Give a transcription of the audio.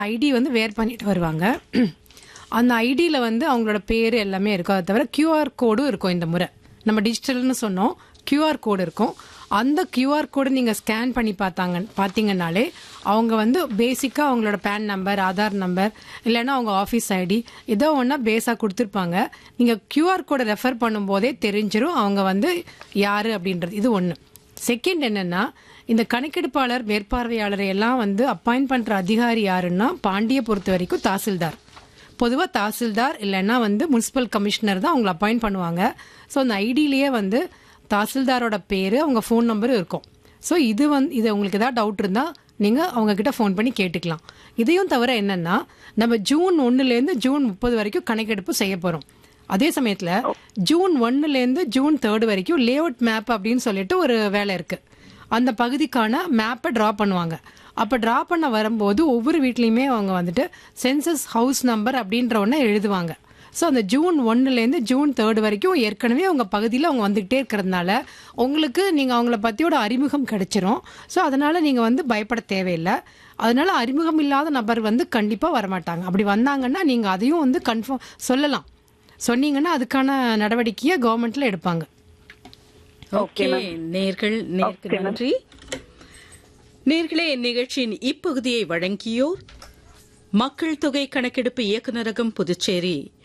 ID வந்து வேர் பண்ணிட்டு வருவாங்க அந்த ஐடியில் வந்து அவங்களோட பேர் எல்லாமே இருக்கும் அதை தவிர கியூஆர் கோடும் இருக்கும் இந்த முறை நம்ம டிஜிட்டல்னு சொன்னோம் கியூஆர் கோடு இருக்கும் அந்த கியூஆர் கோடு நீங்கள் ஸ்கேன் பண்ணி பார்த்தாங்க பார்த்தீங்கன்னாலே அவங்க வந்து பேசிக்காக அவங்களோட பேன் நம்பர் ஆதார் நம்பர் இல்லைன்னா அவங்க ஆஃபீஸ் ஐடி ஏதோ ஒன்றா பேஸாக கொடுத்துருப்பாங்க நீங்கள் கியூஆர் கோடை ரெஃபர் பண்ணும்போதே தெரிஞ்சிரும் அவங்க வந்து யார் அப்படின்றது இது ஒன்று செகண்ட் என்னன்னா இந்த கணக்கெடுப்பாளர் மேற்பார்வையாளரை எல்லாம் வந்து அப்பாயிண்ட் பண்ற அதிகாரி யாருன்னா பாண்டியை பொறுத்த வரைக்கும் தாசில்தார் பொதுவாக தாசில்தார் இல்லைன்னா வந்து முனிசிபல் கமிஷனர் தான் அவங்களை அப்பாயிண்ட் பண்ணுவாங்க ஸோ அந்த ஐடியிலேயே வந்து தாசில்தாரோட பேர் அவங்க ஃபோன் நம்பரும் இருக்கும் ஸோ இது வந்து இது உங்களுக்கு ஏதாவது டவுட் இருந்தால் நீங்கள் அவங்க கிட்ட ஃபோன் பண்ணி கேட்டுக்கலாம் இதையும் தவிர என்னன்னா நம்ம ஜூன் ஒன்றுலேருந்து ஜூன் முப்பது வரைக்கும் கணக்கெடுப்பு செய்ய போகிறோம் அதே சமயத்தில் ஜூன் ஒன்னுலேருந்து ஜூன் தேர்ட் வரைக்கும் லேஅவுட் மேப் அப்படின்னு சொல்லிட்டு ஒரு வேலை இருக்கு அந்த பகுதிக்கான மேப்பை ட்ரா பண்ணுவாங்க அப்போ ட்ரா பண்ண வரும்போது ஒவ்வொரு வீட்லேயுமே அவங்க வந்துட்டு சென்சஸ் ஹவுஸ் நம்பர் அப்படின்ற ஒன்று எழுதுவாங்க ஸோ அந்த ஜூன் ஒன்னுலேருந்து ஜூன் தேர்ட் வரைக்கும் ஏற்கனவே அவங்க பகுதியில் அவங்க வந்துக்கிட்டே இருக்கிறதுனால உங்களுக்கு நீங்கள் அவங்கள பற்றியோட அறிமுகம் கிடைச்சிரும் ஸோ அதனால் நீங்கள் வந்து பயப்பட தேவையில்லை அதனால அறிமுகம் இல்லாத நபர் வந்து கண்டிப்பாக வரமாட்டாங்க அப்படி வந்தாங்கன்னா நீங்கள் அதையும் வந்து கன்ஃபார்ம் சொல்லலாம் சொன்னீங்கன்னா அதுக்கான நடவடிக்கையை கவர்மெண்ட்ல எடுப்பாங்க ஓகே நேர்கள் நேருக்கு நன்றி நேர்களே இந்நிகழ்ச்சியின் இப்பகுதியை வழங்கியோர் மக்கள் தொகை கணக்கெடுப்பு இயக்குநரகம் புதுச்சேரி